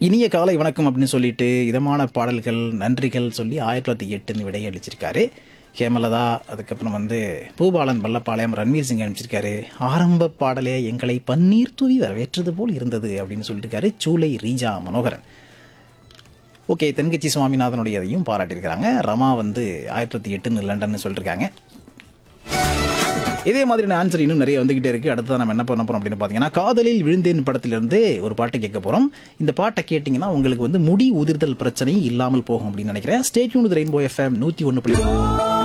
இனிய காலை வணக்கம் அப்படின்னு சொல்லிட்டு இதமான பாடல்கள் நன்றிகள் சொல்லி ஆயிரத்தி தொள்ளாயிரத்தி எட்டுன்னு விடை அளிச்சிருக்காரு ஹேமலதா அதுக்கப்புறம் வந்து பூபாலன் வல்லப்பாளையம் ரன்வீர் சிங் அனுப்பிச்சிருக்காரு ஆரம்ப பாடலே எங்களை பன்னீர் தூவி வரவேற்றது போல் இருந்தது அப்படின்னு சொல்லியிருக்காரு சூலை ரீஜா மனோகரன் ஓகே தென்கட்சி சுவாமிநாதனுடையதையும் பாராட்டியிருக்கிறாங்க ரமா வந்து ஆயிரத்தி தொள்ளாயிரத்தி எட்டுன்னு லண்டன்னு சொல்லியிருக்காங்க இதே மாதிரியான ஆன்சர் இன்னும் நிறைய வந்துகிட்டே இருக்கு அடுத்து நம்ம என்ன பண்ண போறோம் அப்படின்னு பார்த்தீங்கன்னா காதலில் விழுந்தேன் படத்திலிருந்து ஒரு பாட்டு கேட்க போறோம் இந்த பாட்டை கேட்டிங்கன்னா உங்களுக்கு வந்து முடி உதிர்தல் பிரச்சனை இல்லாமல் போகும் அப்படின்னு நினைக்கிறேன் ஸ்டேட்யூன் ரெயின்போ எஃப்எம் நூற்றி ஒன்று புள்ளி